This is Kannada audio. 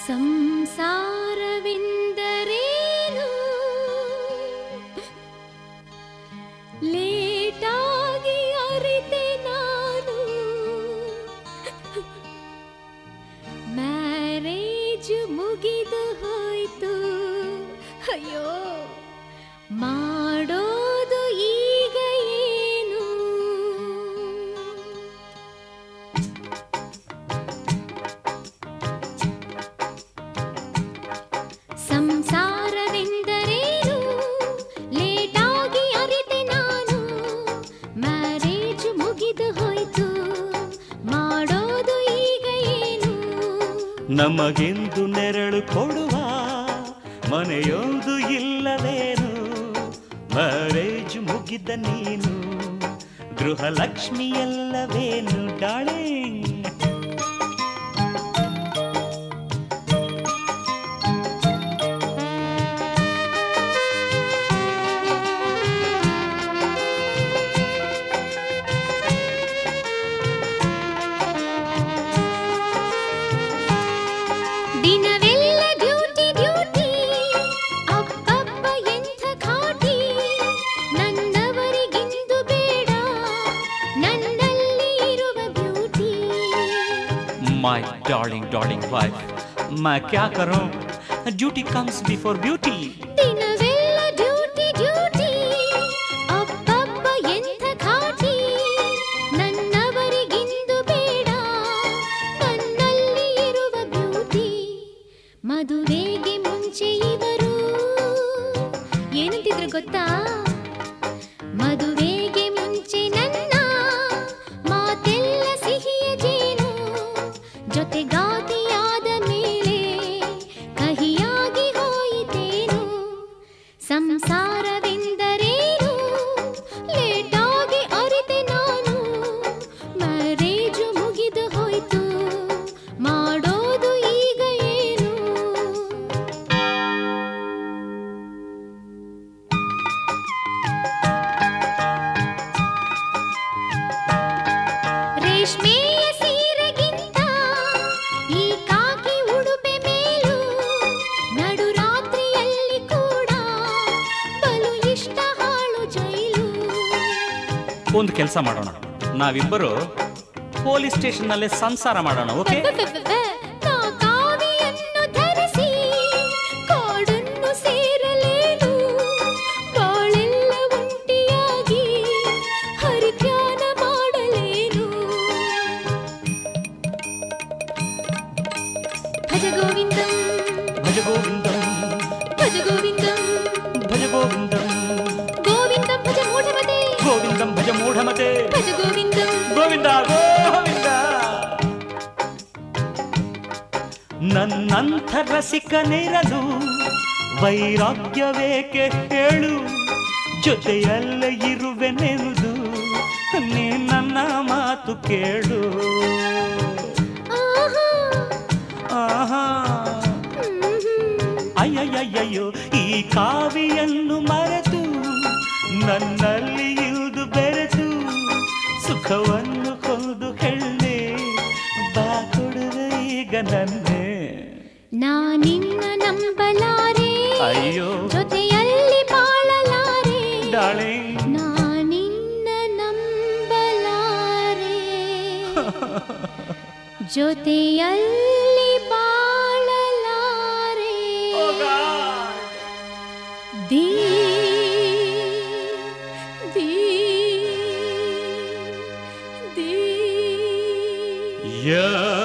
ಸಂಸಾರವೆಂದರೇನು ಲೇಟಾಗಿ ಅರಿತೆ ನಾನು ಮ್ಯಾರೇಜ್ ಮುಗಿದು ಹೋಯ್ತು ಅಯ್ಯೋ ಮಾಡೋದು ಈಗ ಏನು ಸಂಸಾರವೆಂದರೇನು ಲೇಟಾಗಿ ಅರಿತೆ ನಾನು ಮ್ಯಾರೇಜ್ ಮುಗಿದು ಹೋಯ್ತು ಮಾಡೋದು ಈಗ ಏನು ನಮಗೆಂದು ನೆರಳು ಕೊಡುವ ಮನೆಯೊಂದು ಇಲ್ಲವೇನು ಮ್ಯಾರೇಜ್ ಮುಗಿದ ನೀನು ಗೃಹಲಕ್ಷ್ಮಿ ಎಲ್ಲವೇನು ಡಾಳಿಂಗ್ ದಿನವೆಲ್ಲ ಡ್ಯೂಟಿ ಡ್ಯೂಟಿ ಅಪ್ಪಪ್ಪ ಎಂಥ ಖಾಟಿ ನನ್ನವರಿಗಿಂದು ಬೇಡ ನನ್ನಲ್ಲಿ ಇರುವ beauty My darling, darling wife, मैं क्या करूं? Duty comes before beauty. ದಿನವೆಲ್ಲ ಡ್ಯೂಟಿ ಡ್ಯೂಟಿ ಅಪ್ಪಪ್ಪ ಎಂಥ ಖಾಟಿ ನನ್ನವರಿಗಿಂದು ಬೇಡ ನನ್ನಲ್ಲಿ ಇರುವ ಬ್ಯೂಟಿ ಮದುವೆಗೆ ಮುಂಚೆ ಇವರು ಏನಂತಿದ್ರು ಗೊತ್ತಾ ಮದುವೆಗೆ ಮುಂಚೆ ನನ್ನ ಮಾತೆಲ್ಲ ಸಿಹಿಯ ಜೇನು ಜೊತೆಗಾತಿಯಾದ ಮೇಲೆ ಕಹಿಯಾಗಿ ಹೋಯಿತೇನು ಸಂಸಾರವೆಂದರೇನು ಲೇಟಾಗಿ ಅರಿತೆ ನಾನು ಮ್ಯಾರೇಜು ಮುಗಿದು ಹೋಯ್ತು ಮಾಡೋದು ಈಗ ಏನು ರೇಷ್ಮೆಯ ಸೀರೆಗಿಂತ ಈ ಕಾಕಿ ಉಡುಪೆ ಮೇಲು ನಡುರಾತ್ರಿಯಲ್ಲಿ ಕೂಡ ಬಲು ಇಷ್ಟ ಹಾಳು ಜೈಲು ಒಂದು ಕೆಲಸ ಮಾಡೋಣ ನಾವಿಬ್ಬರು ಪೊಲೀಸ್ ಸ್ಟೇಷನ್ನಲ್ಲೇ ಸಂಸಾರ ಮಾಡೋಣ ಓಕೆ ನಾ ಕಾವಿಯನ್ನು ಧರಿಸಿ ಕಾಡನ್ನು ಸೇರಲೇನು ಬಾಳೆಲ್ಲ ಒಂಟಿಯಾಗಿ ಹರಿಧ್ಯಾನ ಮಾಡಲೇನು ಭಜ ಗೋವಿಂದಂ ಭಜ ಗೋವಿಂದಂ ಭಜ ಗೋವಿಂದಂ ಭಜ ಗೋವಿಂದಂ ಗೋವಿಂದಂ ಭಜ ಮೂಢಮತೆ ಗೋವಿಂದಂ ಭಜ ಮೂಢಮತೆ ಭಜ ಗೋವಿಂದಂ ಗೋವಿಂದ ಗೋವಿಂದ ನನ್ನಂಥ ರಸಿಕನಿರಲು ವೈರಾಗ್ಯವೇಕೆ ಹೇಳು ಜೊತೆಯಲ್ಲೇ ಇರುವೆನೆಂದು ನೀ ನನ್ನ ಮಾತು ಕೇಳು ಆಹಾ ಆಹಾ ಹ್ಮ್ ಅಯ್ಯಯ್ಯಯ್ಯೋ ಈ ಕಾವಿಯನ್ನು ಮರೆತು ನನ್ನಲ್ಲಿ ಇಳಿದು ಬೆರೆತು ಸುಖವನ್ನು ಕೊಂದು ಹೇಳಿ ಬಾ ಕೊಡುವೆ ಈಗ ನನ್ನೇ ನಾನಿನ್ನ ನಂಬಲಾರೆ ಅಯ್ಯೋ ಜೊತೆಯಲ್ಲಿ ಬಾಳಲಾರೆ ಡಾರ್ಲಿಂಗ್ ನಾನಿನ್ನ ನಂಬಲಾರೆ ಜೊತೆಯಲ್ಲಿ ಬಾಳಲಾರೆ ದೀ ದೀ ದೀ ಯಾ